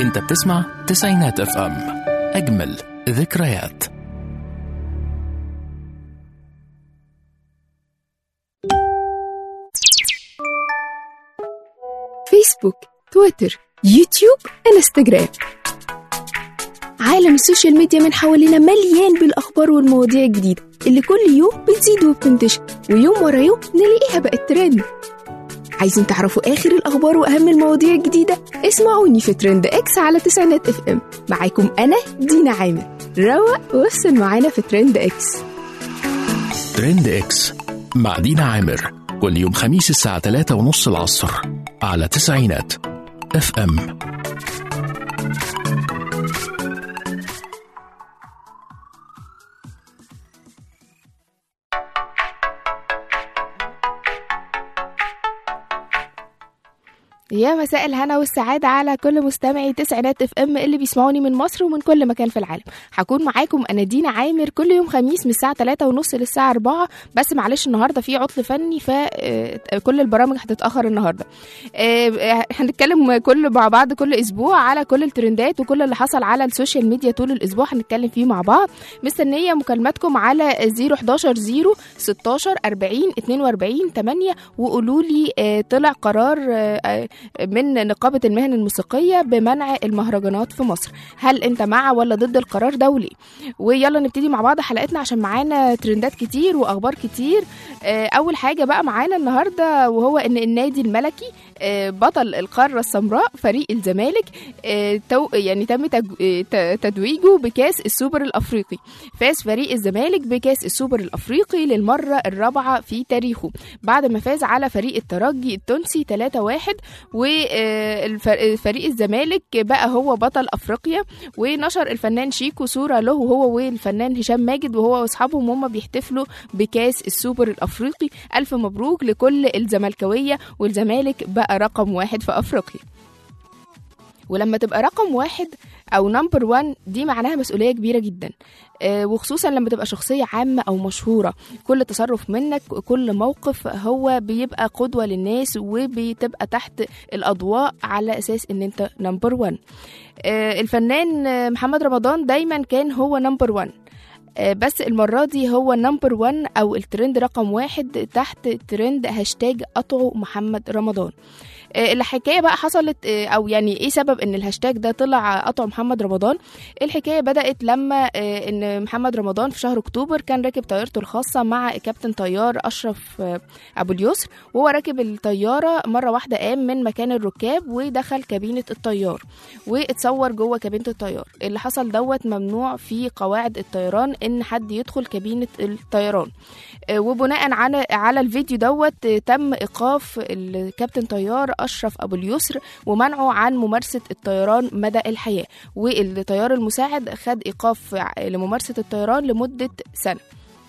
انت بتسمع تسعينات اف ام اجمل ذكريات فيسبوك تويتر يوتيوب انستجرام عالم السوشيال ميديا من حوالينا مليان بالأخبار والمواضيع الجديدة اللي كل يوم بتزيد وبتنتشر ويوم ورا يوم نلاقيها بقت ترند عايزين تعرفوا آخر الأخبار وأهم المواضيع الجديدة؟ اسمعوني في ترند إكس على تسعينات اف ام معاكم أنا دينا عامر روق وافصل معانا في ترند إكس ترند اكس مع دينا عامر كل يوم خميس الساعة 3 ونص العصر على تسعينات اف ام يا مساء الهنا والسعادة على كل مستمعي تسعينات اف ام اللي بيسمعوني من مصر ومن كل مكان في العالم هكون معاكم انا دينا عامر كل يوم خميس من الساعة 3 ونص للساعة 4 بس معلش النهاردة في عطل فني فكل البرامج هتتأخر النهاردة آه، هنتكلم كل مع بعض كل اسبوع على كل الترندات وكل اللي حصل على السوشيال ميديا طول الاسبوع هنتكلم فيه مع بعض مستنية مكالماتكم على 011 0 16 40 42 8 وقولوا لي آه، طلع قرار آه، آه، من نقابة المهن الموسيقية بمنع المهرجانات في مصر هل انت مع ولا ضد القرار ده وليه ويلا نبتدي مع بعض حلقتنا عشان معانا ترندات كتير واخبار كتير آه، اول حاجة بقى معانا النهاردة وهو ان النادي الملكي آه، بطل القارة السمراء فريق الزمالك آه، تو يعني تم تج- آه، ت- تتويجه بكاس السوبر الافريقي فاز فريق الزمالك بكاس السوبر الافريقي للمرة الرابعة في تاريخه بعد ما فاز على فريق الترجي التونسي 3-1 وفريق الزمالك بقى هو بطل افريقيا ونشر الفنان شيكو صوره له هو والفنان هشام ماجد وهو واصحابهم وهم بيحتفلوا بكاس السوبر الافريقي الف مبروك لكل الزملكاويه والزمالك بقى رقم واحد في افريقيا ولما تبقى رقم واحد او نمبر وان دي معناها مسؤوليه كبيره جدا آه، وخصوصا لما تبقى شخصيه عامه او مشهوره كل تصرف منك كل موقف هو بيبقى قدوه للناس وبتبقى تحت الاضواء على اساس ان انت نمبر وان الفنان آه، محمد رمضان دايما كان هو نمبر وان آه، بس المرة دي هو نمبر 1 أو الترند رقم واحد تحت ترند هاشتاج قطعوا محمد رمضان آه، الحكايه بقى حصلت آه، او يعني ايه سبب ان الهاشتاج ده طلع قطع محمد رمضان الحكايه بدات لما آه، ان محمد رمضان في شهر اكتوبر كان راكب طيارته الخاصه مع كابتن طيار اشرف آه، ابو اليسر وهو راكب الطياره مره واحده قام من مكان الركاب ودخل كابينه الطيار واتصور جوه كابينه الطيار اللي حصل دوت ممنوع في قواعد الطيران ان حد يدخل كابينه الطيران آه، وبناء على على الفيديو دوت آه، تم ايقاف الكابتن طيار اشرف ابو اليسر ومنعه عن ممارسه الطيران مدى الحياه والطيار المساعد خد ايقاف ع- لممارسه الطيران لمده سنه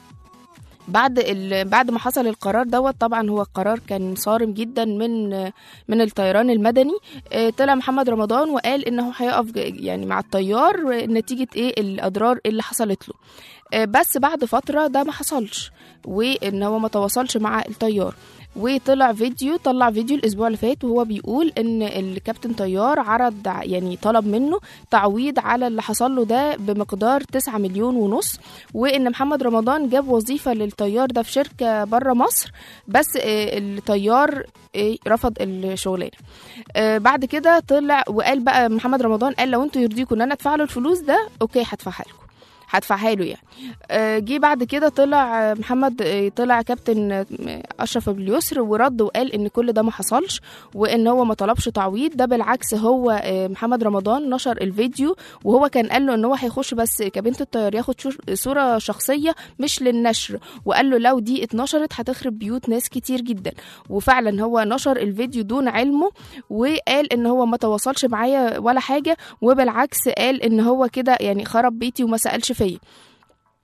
بعد ال... بعد ما حصل القرار دوت طبعا هو قرار كان صارم جدا من من الطيران المدني آه، طلع محمد رمضان وقال انه هيقف ج- يعني مع الطيار نتيجه ايه الاضرار اللي حصلت له آه، بس بعد فتره ده ما حصلش وان هو ما تواصلش مع الطيار وطلع فيديو طلع فيديو الاسبوع اللي فات وهو بيقول ان الكابتن طيار عرض ع- يعني طلب منه تعويض على اللي حصل له ده بمقدار 9 مليون ونص وان محمد رمضان جاب وظيفه للطيار ده في شركه بره مصر بس آه، الطيار آه، رفض الشغلانه آه، بعد كده طلع وقال بقى محمد رمضان قال لو انتوا يرضيكم ان انا ادفع له الفلوس ده اوكي هدفعها لكم هدفعها له يعني آه، جه بعد كده طلع آه، محمد آه، طلع كابتن آه، اشرف ابو اليسر ورد وقال ان كل ده ما حصلش وان هو ما طلبش تعويض ده بالعكس هو آه، محمد رمضان نشر الفيديو وهو كان قال له ان هو هيخش بس كابينه الطيار ياخد شو- صوره شخصيه مش للنشر وقال له لو دي اتنشرت هتخرب بيوت ناس كتير جدا وفعلا هو نشر الفيديو دون علمه وقال ان هو ما تواصلش معايا ولا حاجه وبالعكس قال ان هو كده يعني خرب بيتي وما سالش فيا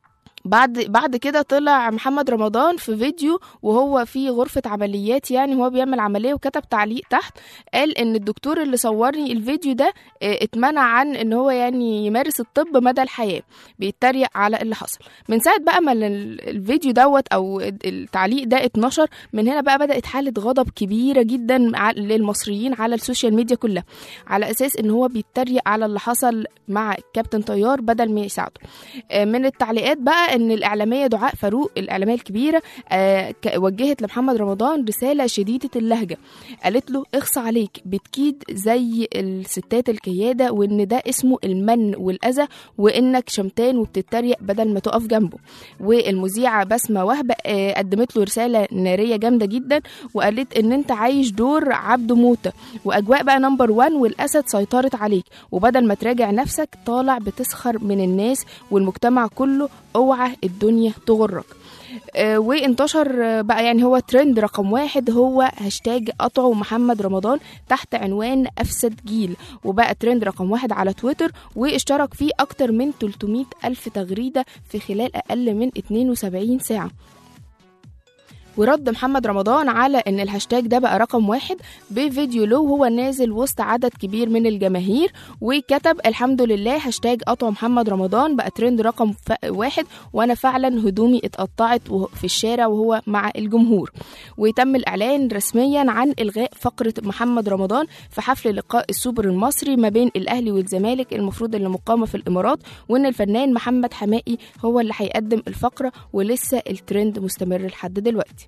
بعد بعد كده طلع محمد رمضان في فيديو وهو في غرفة عمليات يعني هو بيعمل عملية وكتب تعليق تحت قال ان الدكتور اللي صورني الفيديو ده اه، اتمنع عن ان هو يعني يمارس الطب مدى الحياة بيتريق على اللي حصل من ساعة بقى ما ال- الفيديو دوت او التعليق ده اتنشر من هنا بقى بدأت حالة غضب كبيرة جدا ع- للمصريين على السوشيال ميديا كلها على اساس ان هو بيتريق على اللي حصل مع كابتن طيار بدل ما يساعده آه، من التعليقات بقى ان الاعلاميه دعاء فاروق الاعلاميه الكبيره آه، ك- وجهت لمحمد رمضان رساله شديده اللهجه قالت له اخص عليك بتكيد زي الستات الكياده وان ده اسمه المن والاذى وانك شمتان وبتتريق بدل ما تقف جنبه والمذيعه بسمه وهبه آه، قدمت له رساله ناريه جامده جدا وقالت ان انت عايش دور عبد موته واجواء بقى نمبر 1 والاسد سيطرت عليك وبدل ما تراجع نفسك طالع بتسخر من الناس والمجتمع كله اوعى الدنيا تغرك آه، وانتشر آه، بقى يعني هو ترند رقم واحد هو هاشتاج قطعوا محمد رمضان تحت عنوان أفسد جيل وبقى ترند رقم واحد على تويتر واشترك فيه أكتر من 300 ألف تغريدة في خلال أقل من 72 ساعة ورد محمد رمضان على ان الهاشتاج ده بقى رقم واحد بفيديو له وهو نازل وسط عدد كبير من الجماهير وكتب الحمد لله هاشتاج قطع محمد رمضان بقى ترند رقم ف- واحد وانا فعلا هدومي اتقطعت وهو- في الشارع وهو مع الجمهور وتم الاعلان رسميا عن الغاء فقره محمد رمضان في حفل لقاء السوبر المصري ما بين الاهلي والزمالك المفروض اللي مقامه في الامارات وان الفنان محمد حمائي هو اللي هيقدم الفقره ولسه الترند مستمر لحد دلوقتي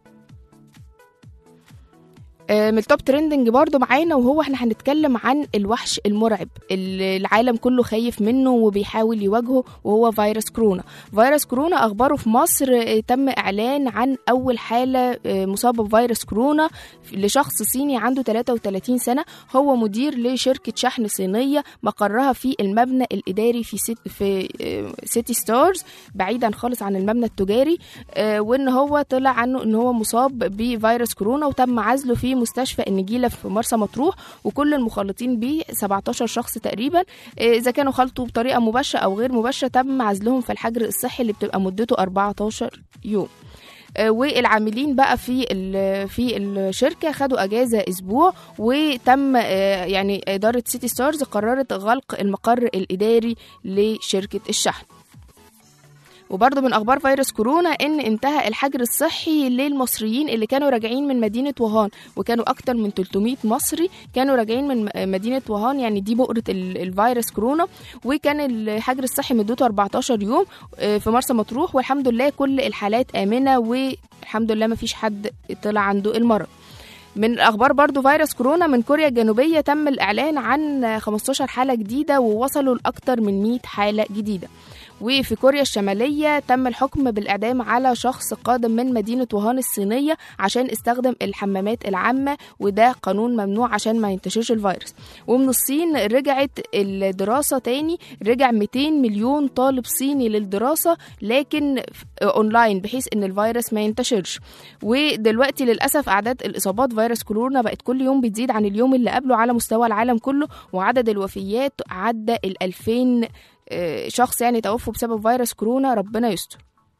آه، من التوب ترندنج برضو معانا وهو احنا هنتكلم عن الوحش المرعب اللي العالم كله خايف منه وبيحاول يواجهه وهو فيروس كورونا فيروس كورونا اخباره في مصر آه، تم اعلان عن اول حاله آه، مصابه بفيروس كورونا لشخص صيني عنده 33 سنه هو مدير لشركه شحن صينيه مقرها في المبنى الاداري في سيت في آه، سيتي ستارز بعيدا خالص عن المبنى التجاري آه، وان هو طلع عنه ان هو مصاب بفيروس كورونا وتم عزله في مستشفى النجيله في مرسى مطروح وكل المخالطين بيه 17 شخص تقريبا آه، اذا كانوا خلطوا بطريقه مباشره او غير مباشره تم عزلهم في الحجر الصحي اللي بتبقى مدته 14 يوم آه، والعاملين بقى في ال- في الشركه خدوا اجازه اسبوع وتم آه، يعني اداره سيتي ستارز قررت غلق المقر الاداري لشركه الشحن وبرضه من اخبار فيروس كورونا ان انتهى الحجر الصحي للمصريين اللي كانوا راجعين من مدينه ووهان وكانوا اكتر من 300 مصري كانوا راجعين من م- مدينه ووهان يعني دي بؤره ال- الفيروس كورونا وكان الحجر الصحي مدته 14 يوم آه، في مرسى مطروح والحمد لله كل الحالات امنه والحمد لله ما فيش حد طلع عنده المرض من الاخبار برضو فيروس كورونا من كوريا الجنوبيه تم الاعلان عن 15 حاله جديده ووصلوا لاكثر من 100 حاله جديده وفي كوريا الشمالية تم الحكم بالإعدام على شخص قادم من مدينة ووهان الصينية عشان استخدم الحمامات العامة وده قانون ممنوع عشان ما ينتشرش الفيروس ومن الصين رجعت الدراسة تاني رجع 200 مليون طالب صيني للدراسة لكن ف- اونلاين بحيث ان الفيروس ما ينتشرش ودلوقتي للاسف اعداد الاصابات فيروس كورونا بقت كل يوم بتزيد عن اليوم اللي قبله على مستوى العالم كله وعدد الوفيات عدى ال 2000 آه، شخص يعني توفوا بسبب فيروس كورونا ربنا يستر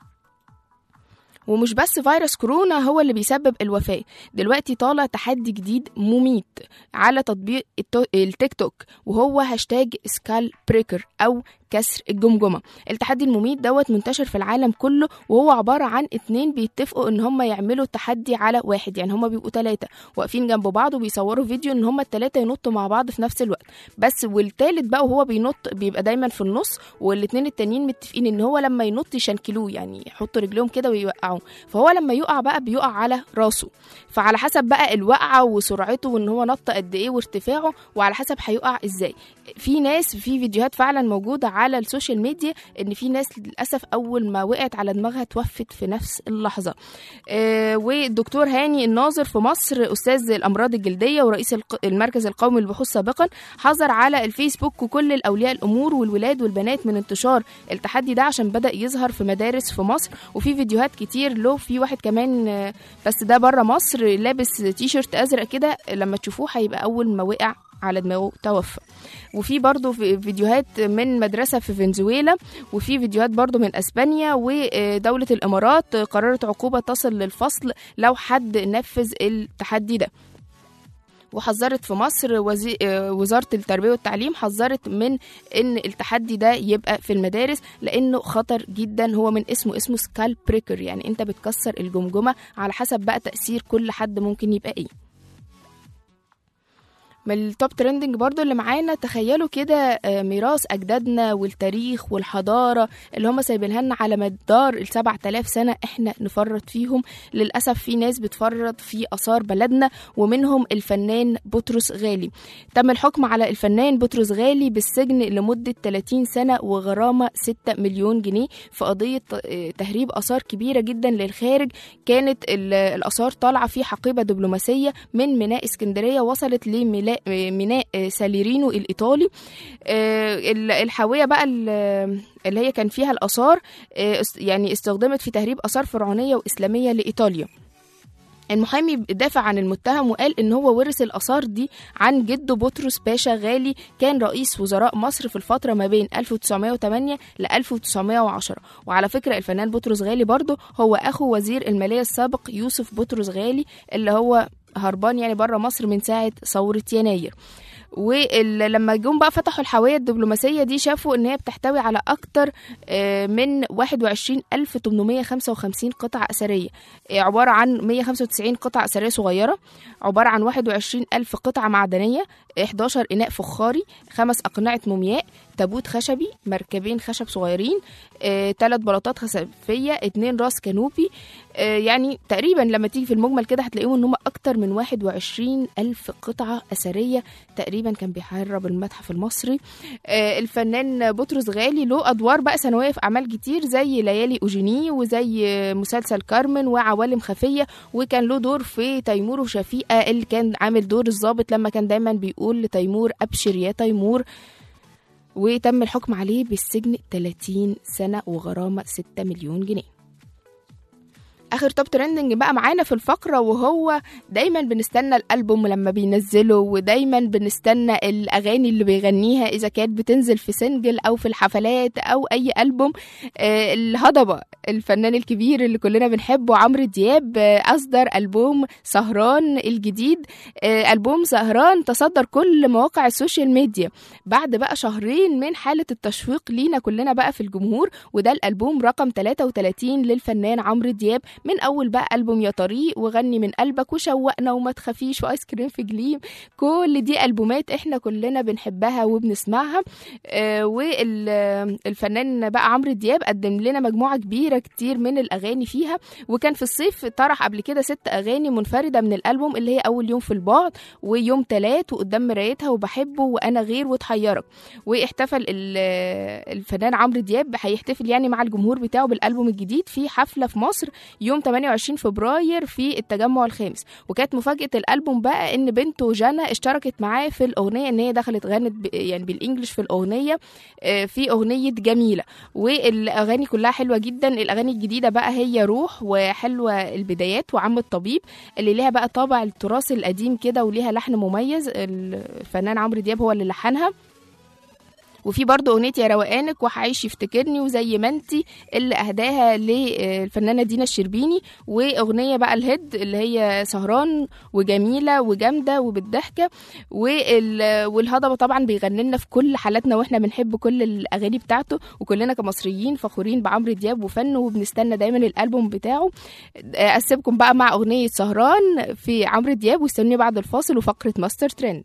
ومش بس فيروس كورونا هو اللي بيسبب الوفاة دلوقتي طالع تحدي جديد مميت على تطبيق التو- التيك توك وهو هاشتاج سكال بريكر أو كسر الجمجمة التحدي المميت دوت منتشر في العالم كله وهو عبارة عن اتنين بيتفقوا ان هم يعملوا التحدي على واحد يعني هم بيبقوا تلاتة واقفين جنب بعض وبيصوروا فيديو ان هم التلاتة ينطوا مع بعض في نفس الوقت بس والتالت بقى وهو بينط بيبقى دايما في النص والاتنين التانيين متفقين ان هو لما ينط يشنكلوه يعني يحطوا رجلهم كده ويوقعوه فهو لما يقع بقى بيقع على راسه فعلى حسب بقى الوقعة وسرعته وان هو نط قد ايه وارتفاعه وعلى حسب هيقع ازاي في ناس في فيديوهات فعلا موجودة على السوشيال ميديا ان في ناس للاسف اول ما وقعت على دماغها توفت في نفس اللحظة آه والدكتور هاني الناظر في مصر استاذ الامراض الجلدية ورئيس الق- المركز القومي للبحوث سابقا حذر على الفيسبوك وكل الاولياء الامور والولاد والبنات من انتشار التحدي ده عشان بدا يظهر في مدارس في مصر وفي فيديوهات كتير له في واحد كمان آه، بس ده بره مصر لابس تي شيرت ازرق كده لما تشوفوه هيبقى اول ما وقع على دماغه توفى وفي برضه في- فيديوهات من مدرسة في فنزويلا وفي فيديوهات برضه من أسبانيا ودولة الإمارات قررت عقوبة تصل للفصل لو حد نفذ التحدي ده وحذرت في مصر وزي... آه، وزارة التربية والتعليم حذرت من ان التحدي ده يبقى في المدارس لانه خطر جدا هو من اسمه اسمه سكال بريكر يعني انت بتكسر الجمجمة على حسب بقى تأثير كل حد ممكن يبقى ايه من التوب ترندنج برضو اللي معانا تخيلوا كده آه، ميراث أجدادنا والتاريخ والحضارة اللي هم سايبينها لنا على مدار ال 7000 سنة احنا نفرط فيهم للأسف في ناس بتفرط في آثار بلدنا ومنهم الفنان بطرس غالي تم الحكم على الفنان بطرس غالي بالسجن لمدة 30 سنة وغرامة 6 مليون جنيه في قضية آه، تهريب آثار كبيرة جدا للخارج كانت ال- الآثار طالعة في حقيبة دبلوماسية من ميناء اسكندرية وصلت لميناء ميناء ساليرينو الإيطالي آه، ال- الحاوية بقى ال- اللي هي كان فيها الآثار آه، است- يعني استخدمت في تهريب آثار فرعونية وإسلامية لإيطاليا المحامي دافع عن المتهم وقال ان هو ورث الاثار دي عن جده بطرس باشا غالي كان رئيس وزراء مصر في الفتره ما بين 1908 ل 1910 وعلى فكره الفنان بطرس غالي برضه هو اخو وزير الماليه السابق يوسف بطرس غالي اللي هو هربان يعني بره مصر من ساعه ثوره يناير ولما جم بقى فتحوا الحاويه الدبلوماسيه دي شافوا ان هي بتحتوي على اكتر آه، من 21855 قطعه اثريه آه، عباره عن 195 قطعه اثريه صغيره عباره عن 21000 قطعه معدنيه 11 اناء فخاري خمس اقنعه مومياء تابوت خشبي مركبين خشب صغيرين ثلاث بلاطات خشبيه اتنين راس كانوبي آه، يعني تقريبا لما تيجي في المجمل كده هتلاقيهم ان هم اكتر من 21 الف قطعه اثريه تقريبا كان بيحرب المتحف المصري آه، الفنان بطرس غالي له ادوار بقى ثانويه في اعمال كتير زي ليالي اوجيني وزي آه، مسلسل كارمن وعوالم خفيه وكان له دور في تيمور وشفيقه اللي كان عامل دور الضابط لما كان دايما بيقول لتيمور ابشر يا تيمور وتم الحكم عليه بالسجن 30 سنه وغرامه 6 مليون جنيه اخر توب ترندنج بقى معانا في الفقره وهو دايما بنستنى الالبوم لما بينزله ودايما بنستنى الاغاني اللي بيغنيها اذا كانت بتنزل في سنجل او في الحفلات او اي البوم آه، الهضبه الفنان الكبير اللي كلنا بنحبه عمرو دياب آه، اصدر البوم سهران الجديد آه، البوم سهران تصدر كل مواقع السوشيال ميديا بعد بقى شهرين من حاله التشويق لينا كلنا بقى في الجمهور وده الالبوم رقم 33 للفنان عمرو دياب من اول بقى البوم يا طريق وغني من قلبك وشوقنا وما تخافيش وايس كريم في جليم كل دي البومات احنا كلنا بنحبها وبنسمعها آه والفنان بقى عمرو دياب قدم لنا مجموعه كبيره كتير من الاغاني فيها وكان في الصيف طرح قبل كده ست اغاني منفرده من الالبوم اللي هي اول يوم في البعد ويوم تلات وقدام مرايتها وبحبه وانا غير وتحيرك واحتفل ال- الفنان عمرو دياب هيحتفل يعني مع الجمهور بتاعه بالالبوم الجديد في حفله في مصر يوم 28 فبراير في التجمع الخامس وكانت مفاجاه الالبوم بقى ان بنته جانا اشتركت معاه في الاغنيه ان هي دخلت غنت ب- يعني بالانجلش في الاغنيه آه، في اغنيه جميله والاغاني كلها حلوه جدا الاغاني الجديده بقى هي روح وحلوه البدايات وعم الطبيب اللي ليها بقى طابع التراث القديم كده وليها لحن مميز الفنان عمرو دياب هو اللي لحنها وفي برضه اغنيه يا روقانك وهعيش يفتكرني وزي ما انتي اللي اهداها للفنانه دينا الشربيني واغنيه بقى الهيد اللي هي سهران وجميله وجامده وبالضحكه وال- والهضبه طبعا بيغني لنا في كل حالاتنا واحنا بنحب كل الاغاني بتاعته وكلنا كمصريين فخورين بعمرو دياب وفنه وبنستنى دايما الالبوم بتاعه اسيبكم بقى مع اغنيه سهران في عمرو دياب واستنوني بعد الفاصل وفقره ماستر ترند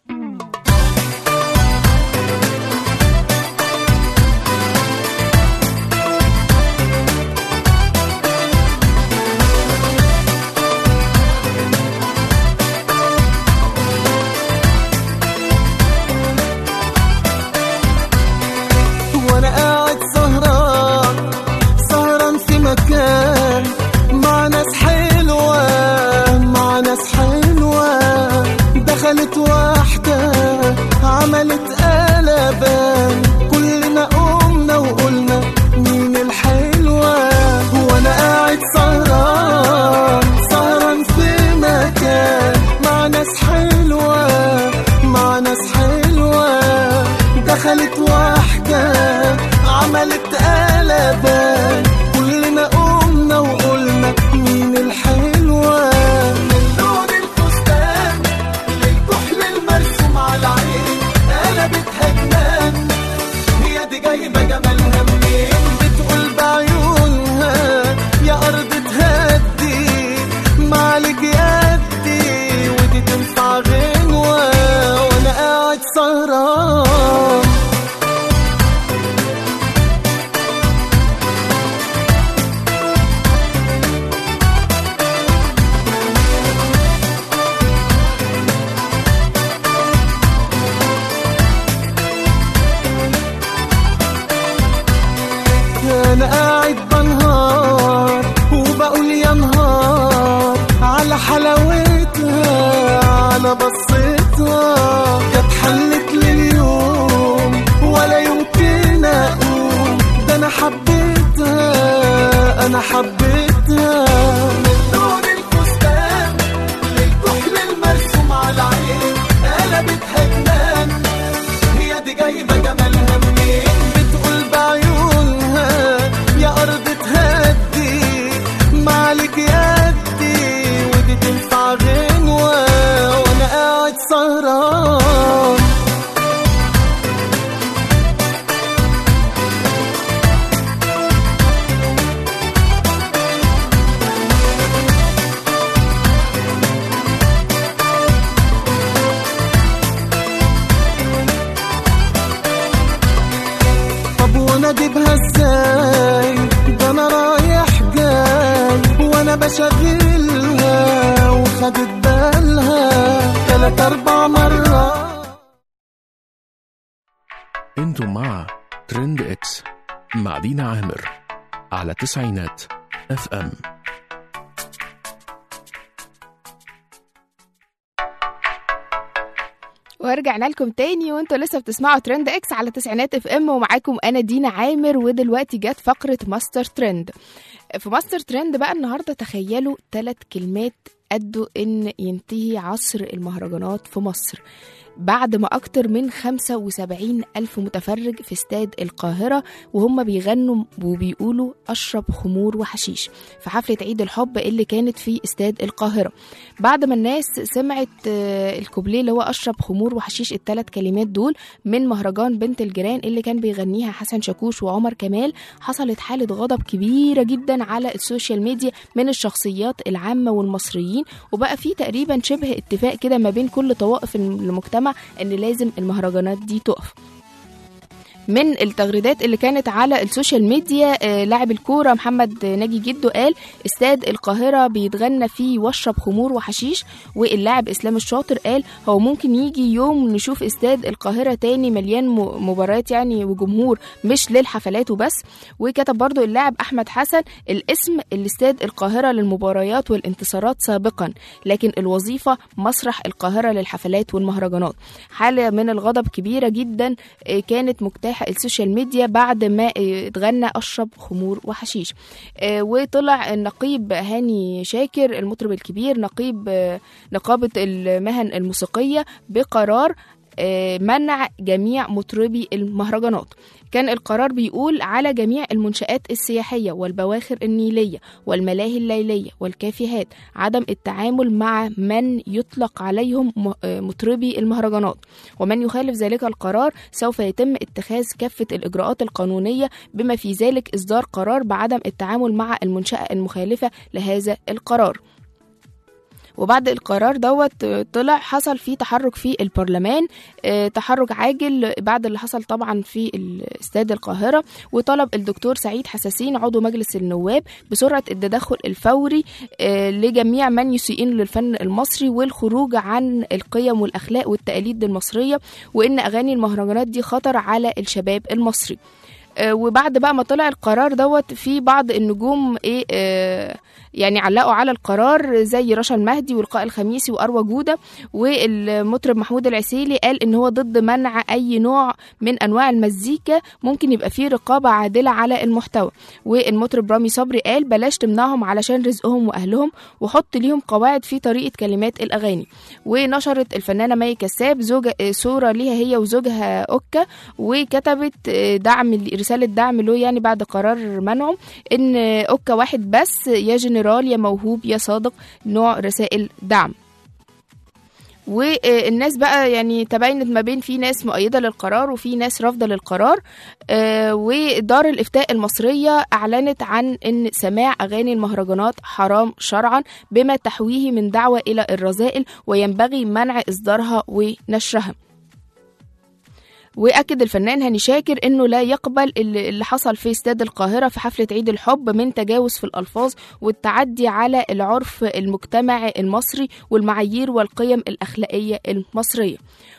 وانا قاعد سهران سهران في مكان مع ناس حلوة مع ناس حلوة دخلت واحدة وانا بصيتها كانت حلت لي اليوم ولا يمكن اقوم ده انا حبيتها انا حبيتها من لون الفستان للكحل المرسوم على العين قلبتها جنان هي دي جايبه جمالها منين بتقول بعيونها يا ارض تهدي مالك يدي ودي تنفع غنوه وانا قاعد سهران طب وانا اجيبها ازاي ده انا رايح جاي وانا بشغلها وخدت بالها تلات اربع مرات انتم مع ترند اكس مع دينا عامر على تسعينات اف ام ورجعنا لكم تاني وانتوا لسه بتسمعوا ترند اكس على تسعينات اف ام ومعاكم انا دينا عامر ودلوقتي جت فقره ماستر ترند في ماستر ترند بقى النهارده تخيلوا ثلاث كلمات أدوا إن ينتهي عصر المهرجانات في مصر بعد ما أكتر من 75 ألف متفرج في استاد القاهرة وهم بيغنوا وبيقولوا أشرب خمور وحشيش في حفلة عيد الحب اللي كانت في استاد القاهرة بعد ما الناس سمعت آه، الكوبليه اللي هو أشرب خمور وحشيش الثلاث كلمات دول من مهرجان بنت الجيران اللي كان بيغنيها حسن شاكوش وعمر كمال حصلت حالة غضب كبيرة جدا على السوشيال ميديا من الشخصيات العامة والمصريين وبقى في تقريبا شبه اتفاق كده ما بين كل طوائف المجتمع ان لازم المهرجانات دي تقف من التغريدات اللي كانت على السوشيال ميديا آه، لاعب الكوره محمد ناجي جدو قال استاد القاهره بيتغنى فيه واشرب خمور وحشيش واللاعب اسلام الشاطر قال هو ممكن يجي يوم نشوف استاد القاهره تاني مليان م- مباريات يعني وجمهور مش للحفلات وبس وكتب برضو اللاعب احمد حسن الاسم الاستاد القاهره للمباريات والانتصارات سابقا لكن الوظيفه مسرح القاهره للحفلات والمهرجانات حاله من الغضب كبيره جدا آه، كانت مجتاحه السوشيال ميديا بعد ما آه، اتغنى اشرب خمور وحشيش آه، وطلع النقيب هاني شاكر المطرب الكبير نقيب آه، نقابه المهن الموسيقيه بقرار آه، منع جميع مطربي المهرجانات كان القرار بيقول على جميع المنشآت السياحية والبواخر النيلية والملاهي الليلية والكافيهات عدم التعامل مع من يطلق عليهم م- آه، مطربي المهرجانات ومن يخالف ذلك القرار سوف يتم اتخاذ كافة الإجراءات القانونية بما في ذلك إصدار قرار بعدم التعامل مع المنشأة المخالفة لهذا القرار وبعد القرار دوت آه، طلع حصل فيه تحرك في البرلمان آه، تحرك عاجل بعد اللي حصل طبعا في ال- استاد القاهرة وطلب الدكتور سعيد حساسين عضو مجلس النواب بسرعة التدخل الفوري آه، لجميع من يسيئون للفن المصري والخروج عن القيم والأخلاق والتقاليد المصرية وإن أغاني المهرجانات دي خطر على الشباب المصري آه، وبعد بقى ما طلع القرار دوت في بعض النجوم ايه آه يعني علقوا على القرار زي رشا المهدي ولقاء الخميسي واروى جوده والمطرب محمود العسيلي قال ان هو ضد منع اي نوع من انواع المزيكا ممكن يبقى فيه رقابه عادله على المحتوى والمطرب رامي صبري قال بلاش تمنعهم علشان رزقهم واهلهم وحط ليهم قواعد في طريقه كلمات الاغاني ونشرت الفنانه مي كساب زوجة آه، صوره ليها هي وزوجها اوكا وكتبت آه، دعم رساله دعم له يعني بعد قرار منعه ان آه، اوكا واحد بس يا جنرال يا موهوب يا صادق نوع رسائل دعم والناس بقى يعني تباينت ما بين في ناس مؤيده للقرار وفي ناس رافضه للقرار آه، ودار الافتاء المصريه اعلنت عن ان سماع اغاني المهرجانات حرام شرعا بما تحويه من دعوه الى الرذائل وينبغي منع اصدارها ونشرها واكد الفنان هاني شاكر انه لا يقبل اللي اللي حصل في استاد القاهره في حفله عيد الحب من تجاوز في الالفاظ والتعدي على العرف المجتمعي المصري والمعايير والقيم الاخلاقيه المصريه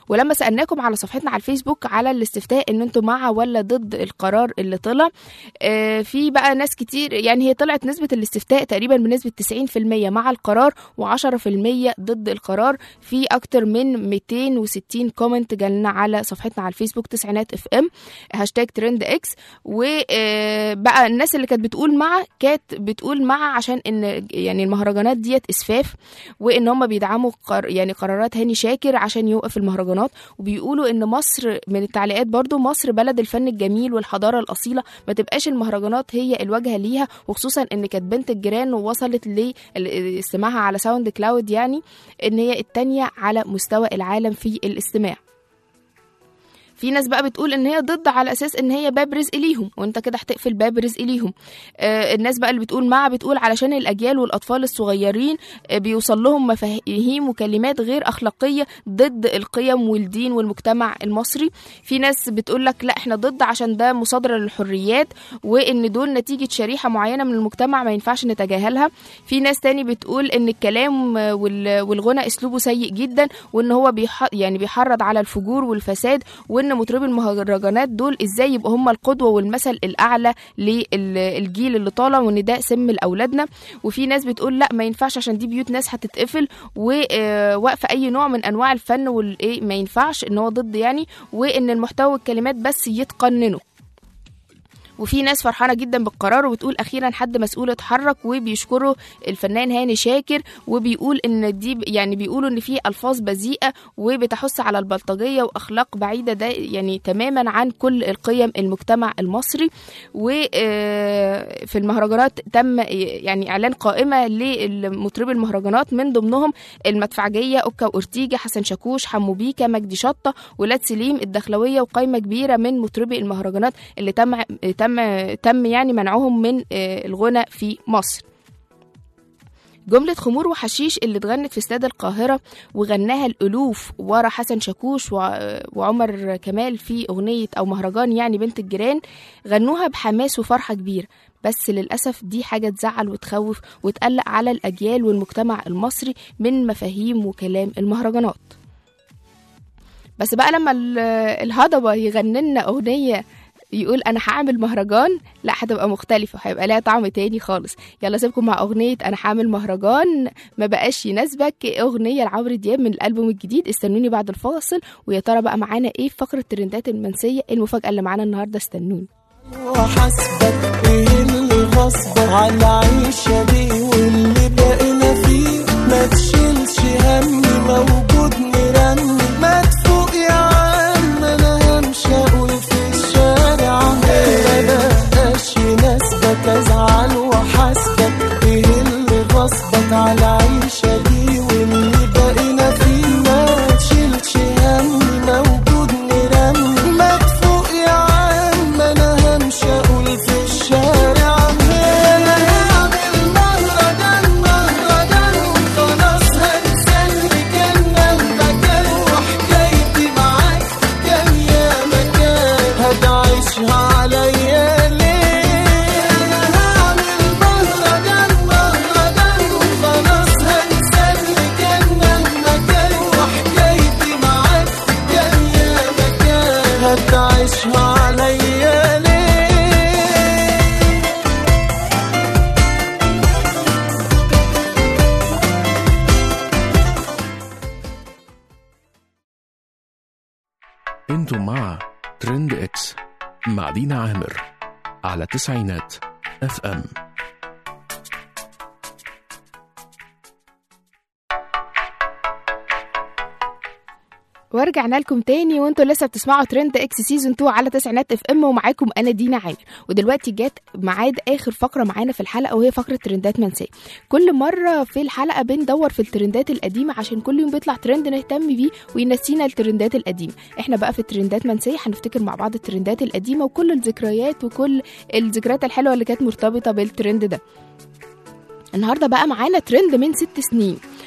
ولما سالناكم على صفحتنا على الفيسبوك على الاستفتاء ان انتم مع ولا ضد القرار اللي طلع آه، في بقى ناس كتير يعني هي طلعت نسبه الاستفتاء تقريبا بنسبه 90% مع القرار و10% ضد القرار في اكتر من 260 كومنت جالنا على صفحتنا على الفيسبوك تسعينات اف ام هاشتاج ترند اكس وبقى الناس اللي كانت بتقول مع كانت بتقول مع عشان ان يعني المهرجانات ديت اسفاف وان هم بيدعموا قر يعني قرارات هاني شاكر عشان يوقف المهرجانات وبيقولوا ان مصر من التعليقات برضو مصر بلد الفن الجميل والحضاره الاصيله ما تبقاش المهرجانات هي الواجهه ليها وخصوصا ان كانت بنت الجيران ووصلت لاستماعها على ساوند كلاود يعني ان هي التانية على مستوى العالم في الاستماع في ناس بقى بتقول ان هي ضد على اساس ان هي باب رزق ليهم وانت كده هتقفل باب رزق ليهم آه الناس بقى اللي بتقول مع بتقول علشان الاجيال والاطفال الصغيرين آه بيوصل لهم مفاهيم وكلمات غير اخلاقيه ضد القيم والدين والمجتمع المصري في ناس بتقول لك لا احنا ضد عشان ده مصادره للحريات وان دول نتيجه شريحه معينه من المجتمع ما ينفعش نتجاهلها في ناس تاني بتقول ان الكلام آه، وال- والغنى اسلوبه سيء جدا وان هو بيح يعني بيحرض على الفجور والفساد وان مطربي المهرجانات دول ازاي يبقوا هم القدوه والمثل الاعلى للجيل اللي طالع وان ده سم لاولادنا وفي ناس بتقول لا ما ينفعش عشان دي بيوت ناس هتتقفل ووقف اي نوع من انواع الفن والايه ما ينفعش ان هو ضد يعني وان المحتوى والكلمات بس يتقننوا وفي ناس فرحانه جدا بالقرار وبتقول اخيرا حد مسؤول اتحرك وبيشكروا الفنان هاني شاكر وبيقول ان دي يعني بيقولوا ان في الفاظ بذيئه وبتحث على البلطجيه واخلاق بعيده ده يعني تماما عن كل القيم المجتمع المصري وفي المهرجانات تم يعني اعلان قائمه لمطربي المهرجانات من ضمنهم المدفعجيه اوكا واورتيجا حسن شاكوش حمو بيكا مجدي شطه ولاد سليم الدخلويه وقائمه كبيره من مطربي المهرجانات اللي تم تم تم يعني منعهم من آه، الغنى في مصر جملة خمور وحشيش اللي اتغنت في استاد القاهرة وغناها الألوف ورا حسن شاكوش وع- وعمر كمال في أغنية أو مهرجان يعني بنت الجيران غنوها بحماس وفرحة كبيرة بس للأسف دي حاجة تزعل وتخوف وتقلق على الأجيال والمجتمع المصري من مفاهيم وكلام المهرجانات بس بقى لما ال- الهضبة يغني لنا أغنية يقول انا هعمل مهرجان لا هتبقى مختلفه هيبقى ليها طعم تاني خالص يلا سيبكم مع اغنيه انا هعمل مهرجان ما بقاش يناسبك اغنيه لعمرو دياب من الالبوم الجديد استنوني بعد الفاصل ويا ترى بقى معانا ايه في فقره الترندات المنسيه إيه المفاجاه اللي معانا النهارده استنوني وحسبك ايه اللي غصبك على العيشة دي واللي بقينا فيه ما تشيلش همي موجود مرني ما تفوق يا عم انا همشي اقول في الشارع ما بقاش يناسبك ازعل وحسبك ايه اللي غصبك على العيشة دي واللي بقينا فيه ما تشيلش همي موجود مرني ما تفوق يا عم انا همشي اقول في الشارع انا هعمل مهرجان مهرجان وخلاص هنسى اللي كان مهما كان وحكايتي معاك كان يا مكان هتعيشها عليا ليه انا هعمل مهرجان مهرجان وخلاص هنسى اللي كان مهما كان وحكايتي معاك كان يا مكان هتعيشها عليا ليه انتم مع ترند اكس مع دينا عامر على تسعينات اف ام ورجعنا لكم تاني وانتوا لسه بتسمعوا ترند اكس سيزون 2 على تسعينات اف ام ومعاكم انا دينا عامر ودلوقتي جت ميعاد اخر فقره معانا في الحلقه وهي فقره ترندات منسيه كل مره في الحلقه بندور في الترندات القديمه عشان كل يوم بيطلع ترند نهتم بيه وينسينا الترندات القديمه احنا بقى في الترندات منسيه هنفتكر مع بعض الترندات القديمه وكل الذكريات وكل الذكريات الحلوه اللي كانت مرتبطه بالترند ده النهارده بقى معانا ترند من ست سنين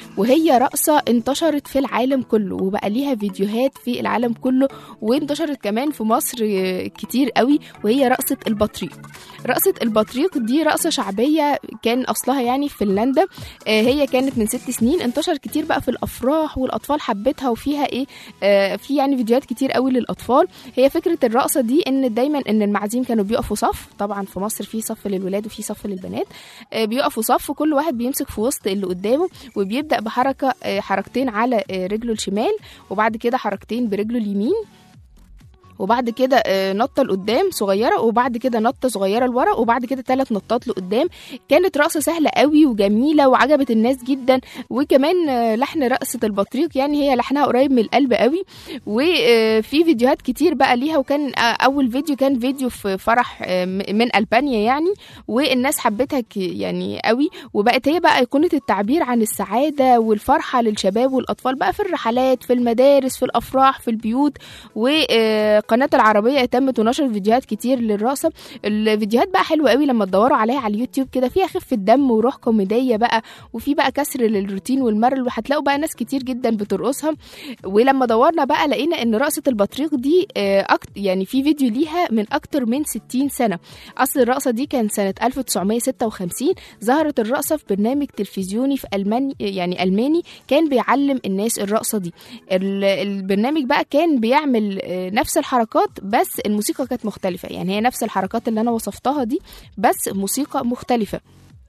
وهي رقصة انتشرت في العالم كله وبقى ليها فيديوهات في العالم كله وانتشرت كمان في مصر آه، كتير قوي وهي رقصة البطريق رقصة البطريق دي رقصة شعبية كان أصلها يعني في فنلندا آه، هي كانت من ست سنين انتشر كتير بقى في الأفراح والأطفال حبتها وفيها إيه آه، في يعني فيديوهات كتير قوي للأطفال هي فكرة الرقصة دي إن دايما إن المعازيم كانوا بيقفوا صف طبعا في مصر في صف للولاد وفي صف للبنات آه، بيقفوا صف وكل واحد بيمسك في وسط اللي قدامه وبيبدأ بحركة آه، حركتين على آه، رجله الشمال وبعد كده حركتين برجله اليمين وبعد كده آه، نطه لقدام صغيره وبعد كده نطه صغيره لورا وبعد كده ثلاث نطات لقدام كانت رقصه سهله قوي وجميله وعجبت الناس جدا وكمان آه، لحن رقصه البطريق يعني هي لحنها قريب من القلب قوي وفي فيديوهات كتير بقى ليها وكان آه، اول فيديو كان فيديو في فرح آه، م- من البانيا يعني والناس حبتها ك- يعني قوي وبقت هي بقى ايقونه التعبير عن السعاده والفرحه للشباب والاطفال بقى في الرحلات في المدارس في الافراح في البيوت وقناه العربيه اهتمت ونشرت فيديوهات كتير للرقصه الفيديوهات بقى حلوه قوي لما تدوروا عليها على اليوتيوب كده فيها خفه دم وروح كوميديه بقى وفي بقى كسر للروتين والملل وهتلاقوا بقى ناس كتير جدا بترقصها ولما دورنا بقى لقينا ان رقصه البطريق دي آه، أكت يعني في فيديو ليها من اكتر من 60 سنه اصل الرقصه دي كان سنه 1956 ظهرت الرقصه في برنامج تلفزيوني في الماني يعني الماني كان بيعلم الناس الرقصه دي ال- البرنامج بقى كان بيعمل آه، نفس الحركات بس الموسيقى كانت مختلفه يعني هي نفس الحركات اللي انا وصفتها دي بس موسيقى مختلفه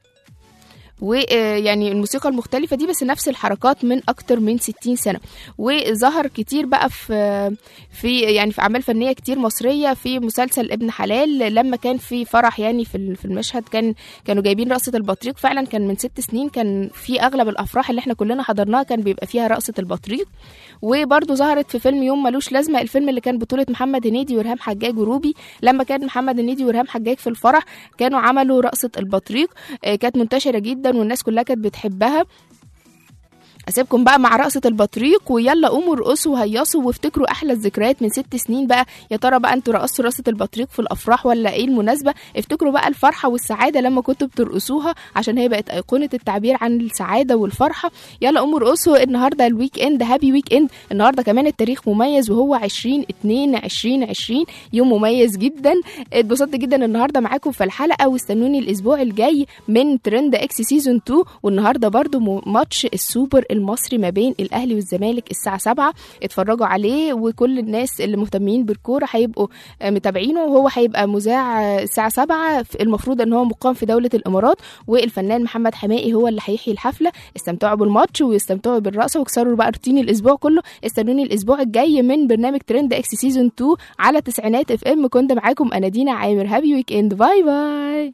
ويعني الموسيقى المختلفة دي بس نفس الحركات من أكتر من 60 سنة وظهر كتير بقى في في يعني في أعمال فنية كتير مصرية في مسلسل ابن حلال لما كان في فرح يعني في ال- في المشهد كان كانوا جايبين رقصة البطريق فعلا كان من ست سنين كان في أغلب الأفراح اللي احنا كلنا حضرناها كان بيبقى فيها رقصة البطريق وبرضه ظهرت في فيلم يوم ملوش لازمة الفيلم اللي كان بطولة محمد هنيدي ورهام حجاج وروبي لما كان محمد هنيدي ورهام حجاج في الفرح كانوا عملوا رقصة البطريق آه، كانت منتشرة جدا والناس كلها كانت بتحبها اسيبكم بقى مع رقصة البطريق ويلا قوموا ارقصوا وهيصوا وافتكروا احلى الذكريات من ست سنين بقى يا ترى بقى انتوا رقصتوا رقصة البطريق في الافراح ولا ايه المناسبة افتكروا بقى الفرحة والسعادة لما كنتوا بترقصوها عشان هي بقت ايقونة التعبير عن السعادة والفرحة يلا قوموا ارقصوا النهارده الويك اند هابي ويك اند النهارده كمان التاريخ مميز وهو 20 2 20 20 يوم مميز جدا اتبسطت جدا النهارده معاكم في الحلقه واستنوني الاسبوع الجاي من ترند اكس سيزون 2 والنهارده برضو م- ماتش السوبر المصري ما بين الاهلي والزمالك الساعه 7 اتفرجوا عليه وكل الناس اللي مهتمين بالكوره هيبقوا آه، متابعينه وهو هيبقى مذاع آه، الساعه 7 ف- المفروض ان هو مقام في دوله الامارات والفنان محمد حمائي هو اللي هيحيي الحفله استمتعوا بالماتش واستمتعوا بالرقصه واكسروا بقى روتين الاسبوع كله استنوني الاسبوع الجاي من برنامج ترند اكس سيزون 2 على تسعينات اف ام كنت معاكم انا دينا عامر هابي ويك اند باي باي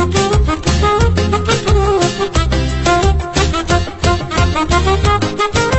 Thank you.